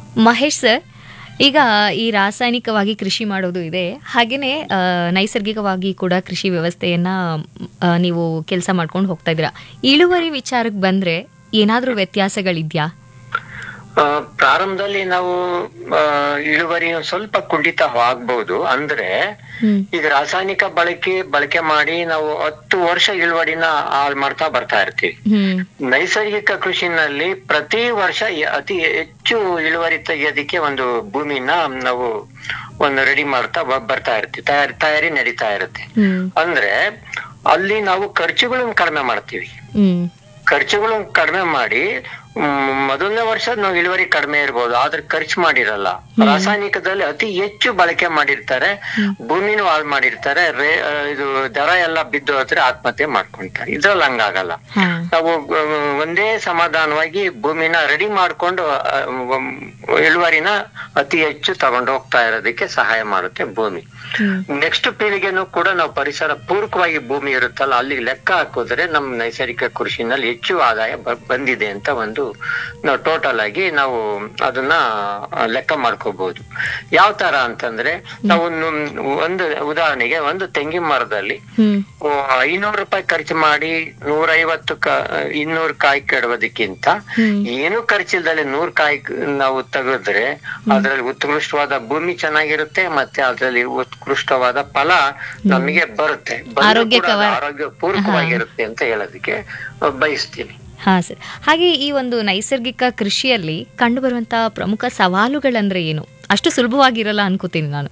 Mahesh sir ಈಗ ಈ ರಾಸಾಯನಿಕವಾಗಿ ಕೃಷಿ ಮಾಡೋದು ಇದೆ ಹಾಗೆಯೇ ನೈಸರ್ಗಿಕವಾಗಿ ಕೂಡ ಕೃಷಿ ವ್ಯವಸ್ಥೆಯನ್ನ ಆ, ನೀವು ಕೆಲಸ ಮಾಡ್ಕೊಂಡು ಹೋಗ್ತಾ ಇದ್ದೀರಾ ಇಳುವರಿ ವಿಚಾರಕ್ಕೆ ಬಂದ್ರೆ ಏನಾದರೂ ವ್ಯತ್ಯಾಸಗಳಿದ್ಯಾ ಆ, ಪ್ರಾರಂಭದಲ್ಲಿ ನಾವು ಆ, ಇಳುವರಿ ಒಂದ್ ಸ್ವಲ್ಪ ಕುಂಠಿತ ಆಗ್ಬಹುದು ಅಂದ್ರೆ ಹ್ಮ್ ಈಗ ರಾಸಾಯನಿಕ ಬಳಕೆ ಬಳಕೆ ಮಾಡಿ ನಾವು ಹತ್ತು ವರ್ಷ ಇಳುವರಿನ ಹಾಳು ಮಾಡ್ತಾ ಬರ್ತಾ ಇರ್ತೀವಿ ಹ್ಮ್ ನೈಸರ್ಗಿಕ ಕೃಷಿನಲ್ಲಿ ಪ್ರತಿ ವರ್ಷ ಎ- ಅತಿ ಹೆಚ್ಚು ಇಳುವರಿ ತೆಗೆಯೋದಕ್ಕೆ ಒಂದು ಭೂಮಿನ ನಾವು ಒಂದು ರೆಡಿ ಮಾಡ್ತಾ ಬ- ಬರ್ತಾ ಇರ್ತೀವಿ ತಯಾರಿ ತಯಾರಿ ನಡೀತಾ ಇರುತ್ತೆ ಹ್ಮ್ ಅಂದ್ರೆ ಅಲ್ಲಿ ನಾವು ಖರ್ಚುಗಳನ್ನು ಕಡಿಮೆ ಮಾಡ್ತೀವಿ ಹ್ಮ್ ಖರ್ಚುಗಳನ್ನು ಕಡಿಮೆ ಮಾಡಿ ಮ್, ಮೊದಲನೇ ವರ್ಷ ನಾವು ಇಳುವರಿ ಕಡಿಮೆ ಇರ್ಬೋದು ಆದ್ರೆ ಖರ್ಚು ಮಾಡಿರಲ್ಲ ರಾಸಾಯನಿಕದಲ್ಲಿ ಅತಿ ಹೆಚ್ಚು ಬಳಕೆ ಮಾಡಿರ್ತಾರೆ ಭೂಮಿನೂ ಹಾಳು ಮಾಡಿರ್ತಾರೆ ರೇ ಆ, ಇದು ದರ ಎಲ್ಲ ಬಿದ್ದು ಹೋದ್ರೆ ಆತ್ಮಹತ್ಯೆ ಮಾಡ್ಕೊಂತಾರೆ ಇದ್ರಲ್ಲಿ ಹಂಗಾಗಲ್ಲ ಹಾ ನಾವು ಆ, ಒಂದೇ ಸಮಾಧಾನವಾಗಿ ಭೂಮಿನ ರೆಡಿ ಮಾಡ್ಕೊಂಡು ಆ, ಒಮ್- ಇಳುವರಿನ ಅತಿ ಹೆಚ್ಚು ತಗೊಂಡು ಹೋಗ್ತಾ ಇರೋದಕ್ಕೆ ಸಹಾಯ ಮಾಡುತ್ತೆ ಭೂಮಿ ಹ್ಮ್ ನೆಕ್ಸ್ಟ್ ಪೀಳಿಗೆನೂ ಕೂಡ ನಾವು ಪರಿಸರ ಪೂರಕವಾಗಿ ಭೂಮಿ ಇರುತ್ತಲ್ಲ ಅಲ್ಲಿ ಲೆಕ್ಕ ಹಾಕಿದ್ರೆ ನಮ್ಮ ನೈಸರ್ಗಿಕ ಕೃಷಿನಲ್ಲಿ ಹೆಚ್ಚು ಆದಾಯ ಬ- ಬಂದಿದೆ ಅಂತ ಒಂದು ನಾವು ಟೋಟಲ್ ಆಗಿ ನಾವು ಅದನ್ನ ಆ, ಲೆಕ್ಕ ಮಾಡ್ಕೋಬಹುದು ಯಾವ ತರ ಅಂತಂದ್ರೆ ನಾವು ಒಂದು- ಒಂದು ಉದಾಹರಣೆಗೆ ಒಂದು ತೆಂಗಿನ ಮರದಲ್ಲಿ ಹ್ಮ್ ಐನೂರು ರೂಪಾಯಿ ಖರ್ಚು ಮಾಡಿ ನೂರೈವತ್ತು ಕ ಇನ್ನೂರು ಕಾಯಿ ಕೆಡೋದಕ್ಕಿಂತ ಹ್ಮ್. ಏನು ಏನು ಖರ್ಚಿಲ್ದಲ್ಲಿ ನೂರ್ ಕಾಯಿ ಕ- ನಾವು ತೆಗೆದ್ರೆ ಅದ್ರಲ್ಲಿ ಉತ್ಕೃಷ್ಟವಾದ ಭೂಮಿ ಚೆನ್ನಾಗಿರುತ್ತೆ ಮತ್ತೆ ಅದ್ರಲ್ಲಿ ಉತ್ಕೃಷ್ಟವಾದ ಫಲ ನಮಗೆ ಬರುತ್ತೆ ಬಂದ್ರೂ ಕೂಡ ಅದು ಆರೋಗ್ಯಕರ- ಆರೋಗ್ಯ ಪೂರಕವಾಗಿರುತ್ತೆ ಅಂತ ಹೇಳೋದಕ್ಕೆ ಅಹ್, ಬಯಸ್ತೀನಿ ಹಾ ಸರ್ ಹಾಗೆ ಈ ಒಂದು ನೈಸರ್ಗಿಕ ಕೃಷಿಯಲ್ಲಿ ಕಂಡುಬರುವಂತಹ ಪ್ರಮುಖ ಸವಾಲುಗಳಂದ್ರೆ ಏನು ಅಷ್ಟು ಸುಲಭವಾಗಿರಲ್ಲ ಅನ್ಕೋತೀನಿ ನಾನು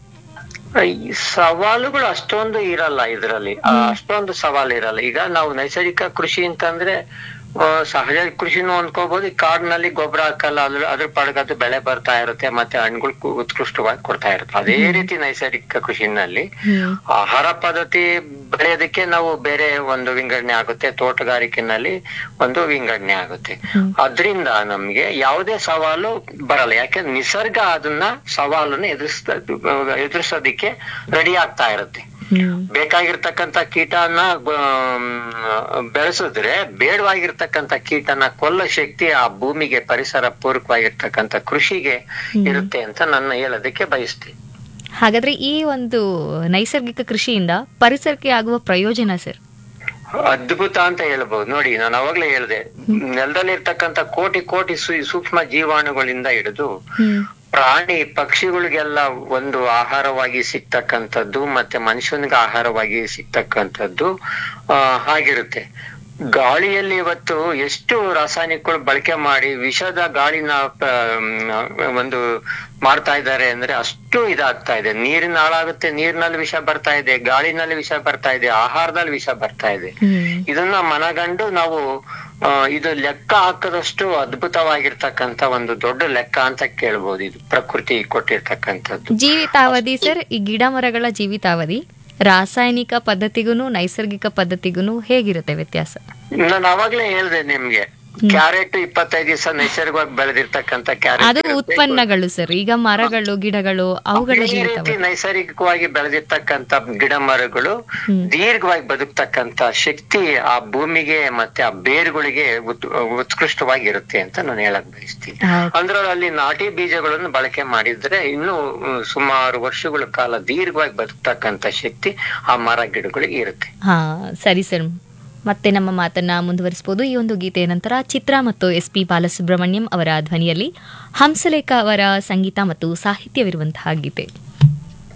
ಈ ಸವಾಲುಗಳು ಅಷ್ಟೊಂದು ಇರಲ್ಲ ಇದರಲ್ಲಿ ಅಷ್ಟೊಂದು ಸವಾಲು ಇರಲ್ಲ ಈಗ ನಾವು ನೈಸರ್ಗಿಕ ಕೃಷಿ ಅಂತಂದ್ರೆ ಆ, ಸಹಜ ಕೃಷಿನೂ ಅನ್ಕೋಬಹುದು ಈ ಕಾಡಿನಲ್ಲಿ ಗೊಬ್ಬರ ಹಾಕಲ್ಲ ಅದ್ರ ಅದ್ರ ಪಾಡಕ್ಕೆ ಅದು ಬೆಳೆ ಬರ್ತಾ ಇರುತ್ತೆ ಮತ್ತೆ ಹಣ್ಣುಗಳು ಕು- ಉತ್ಕೃಷ್ಟವಾಗಿ ಕೊಡ್ತಾ ಇರುತ್ತೆ ಅದೇ ರೀತಿ ನೈಸರ್ಗಿಕ ಕೃಷಿನಲ್ಲಿ ಹ್ಮ್ ಆಹಾರ ಪದ್ಧತಿ ಬೆಳೆಯೋದಕ್ಕೆ ನಾವು ಬೇರೆ ಒಂದು ವಿಂಗಡಣೆ ಆಗುತ್ತೆ ತೋಟಗಾರಿಕೆನಲ್ಲಿ ಒಂದು ವಿಂಗಡಣೆ ಆಗುತ್ತೆ ಅದ್ರಿಂದ ನಮ್ಗೆ ಯಾವುದೇ ಸವಾಲು ಬರಲ್ಲ ಯಾಕೆ ನಿಸರ್ಗ ಅದನ್ನ ಸವಾಲನ್ನ ಎದುರಿಸ್ತಾ ಎದುರಿಸೋದಿಕ್ಕೆ ರೆಡಿ ಆಗ್ತಾ ಇರುತ್ತೆ ಹ್ಮ್ ಬೇಕಾಗಿರ್ತಕ್ಕಂತ ಕೀಟನ ಆಮ್, ಬೆಳೆಸಿದ್ರೆ ಬೇಡವಾಗಿರ್ತಕ್ಕಂತ ಕೀಟನ ಕೊಲ್ಲ ಶಕ್ತಿ ಆ ಭೂಮಿಗೆ ಪರಿಸರ ಪೂರಕವಾಗಿರ್ತಕ್ಕಂತ ಕೃಷಿಗೆ ಇರುತ್ತೆ ಅಂತ ನನ್ನ ಹೇಳೋದಕ್ಕೆ ಬಯಸ್ತೀನಿ ಹಾಗಾದ್ರೆ ಈ ಒಂದು ನೈಸರ್ಗಿಕ ಕೃಷಿಯಿಂದ ಪರಿಸರಕ್ಕೆ ಆಗುವ ಪ್ರಯೋಜನ ಸರ್ ಅದ್ಭುತ ಅಂತ ಹೇಳ್ಬಹುದು ನೋಡಿ ನಾನು ಅವಾಗ್ಲೇ ಹೇಳ್ದೆ ನೆಲದಲ್ಲಿ ಇರ್ತಕ್ಕಂತ ಕೋಟಿ ಕೋಟಿ ಸು- ಸೂಕ್ಷ್ಮ ಜೀವಾಣುಗಳಿಂದ ಹಿಡಿದು ಹ್ಮ್ ಪ್ರಾಣಿ ಪಕ್ಷಿಗಳಿಗೆಲ್ಲ ಒಂದು ಆಹಾರವಾಗಿ ಸಿಗ್ತಕ್ಕಂಥದ್ದು ಮತ್ತೆ ಮನುಷ್ಯನಿಗೆ ಆಹಾರವಾಗಿ ಸಿಗ್ತಕ್ಕಂಥದ್ದು ಆ, ಹಾಗಿರುತ್ತೆ ಗಾಳಿಯಲ್ಲಿ ಇವತ್ತು ಎಷ್ಟು ರಾಸಾಯನಿಕಗಳು ಬಳಕೆ ಮಾಡಿ ವಿಷದ ಗಾಳಿನ ಪ- ಮ್, ಒಂದು ಮಾಡ್ತಾ ಇದ್ದಾರೆ ಅಂದ್ರೆ ಅಷ್ಟು ಇದಾಗ್ತಾ ಇದೆ ನೀರಿನ ಹಾಳಾಗುತ್ತೆ ನೀರಿನಲ್ಲಿ ವಿಷ ಬರ್ತಾ ಇದೆ ಗಾಳಿನಲ್ಲಿ ವಿಷ ಬರ್ತಾ ಇದೆ ಆಹಾರದಲ್ಲಿ ವಿಷ ಬರ್ತಾ ಇದೆ ಹ್ಮ್ ಇದನ್ನ ಮನಗಂಡು ನಾವು ಆ, ಇದು ಲೆಕ್ಕ ಹಾಕದಷ್ಟು ಅದ್ಭುತವಾಗಿರ್ತಕ್ಕಂತ ಒಂದು ದೊಡ್ಡ ಲೆಕ್ಕ ಅಂತ ಕೇಳ್ಬೋದು ಇದು ಪ್ರಕೃತಿ ಕೊಟ್ಟಿರ್ತಕ್ಕಂಥದ್ದು ಜೀವಿತಾವಧಿ ಸರ್ ಈ ಗಿಡ ಮರಗಳ ಜೀವಿತಾವಧಿ ರಾಸಾಯನಿಕ ಪದ್ಧತಿಗೂ ನೈಸರ್ಗಿಕ ಪದ್ಧತಿಗೂ ಹೇಗಿರುತ್ತೆ ವ್ಯತ್ಯಾಸ ನಾನು ಅವಾಗ್ಲೇ ಹೇಳ್ದೆ ನಿಮ್ಗೆ ಕ್ಯಾರೆಟ್ ಇಪ್ಪತ್ತೈದು ದಿವಸ ನೈಸರ್ಗಿಕವಾಗಿ ಬೆಳೆದಿರ್ತಕ್ಕಂತ ಅದು ಕ್ಯಾರೆಟ್ ಉತ್ಪನ್ನಗಳು ಸರ್ ಈಗ ಮರಗಳು ಗಿಡಗಳು ಅವುಗಳ ಈ ರೀತಿ ಜೀವಿತಾವಧಿ ನೈಸರ್ಗಿಕವಾಗಿ ಬೆಳೆದಿರ್ತಕ್ಕಂತ ಗಿಡ ಮರಗಳು ಹ್ಮ್. ದೀರ್ಘವಾಗಿ ಬದುಕ್ತಕ್ಕಂತ ಶಕ್ತಿ ಆ ಭೂಮಿಗೆ ಮತ್ತೆ ಆ ಬೇರುಗಳಿಗೆ ಉತ್- ಉತ್ಕೃಷ್ಟವಾಗಿರುತ್ತೆ ಅಂತ ನಾನು ಹೇಳಕ್ ಬಯಸ್ತೀನಿ ಹೌದು. ಅಂದ್ರೆ ಅಲ್ಲಿ ನಾಟಿ ಬೀಜಗಳನ್ನು ಬಳಕೆ ಮಾಡಿದ್ರೆ ಇನ್ನು ಹ್ಮ್, ಸುಮಾರು ವರ್ಷಗಳ ಕಾಲ ದೀರ್ಘವಾಗಿ ಬದುಕ್ತಕ್ಕಂತ ಶಕ್ತಿ ಆ ಮರ ಗಿಡಗಳಿಗೆ ಇರುತ್ತೆ ಹಾ ಸರಿ ಸರ್ ಮತ್ತೆ ನಮ್ಮ ಮಾತನ್ನ ಮುಂದುವರಿಸಬಹುದು ಈ ಒಂದು ಗೀತೆಯ ನಂತರ ಚಿತ್ರ ಮತ್ತು ಎಸ್ ಪಿ ಬಾಲಸುಬ್ರಹ್ಮಣ್ಯಂ ಅವರ ಧ್ವನಿಯಲ್ಲಿ ಹಂಸಲೇಖ ಅವರ ಸಂಗೀತ ಮತ್ತು ಸಾಹಿತ್ಯವಿರುವಂತಹ ಗೀತೆ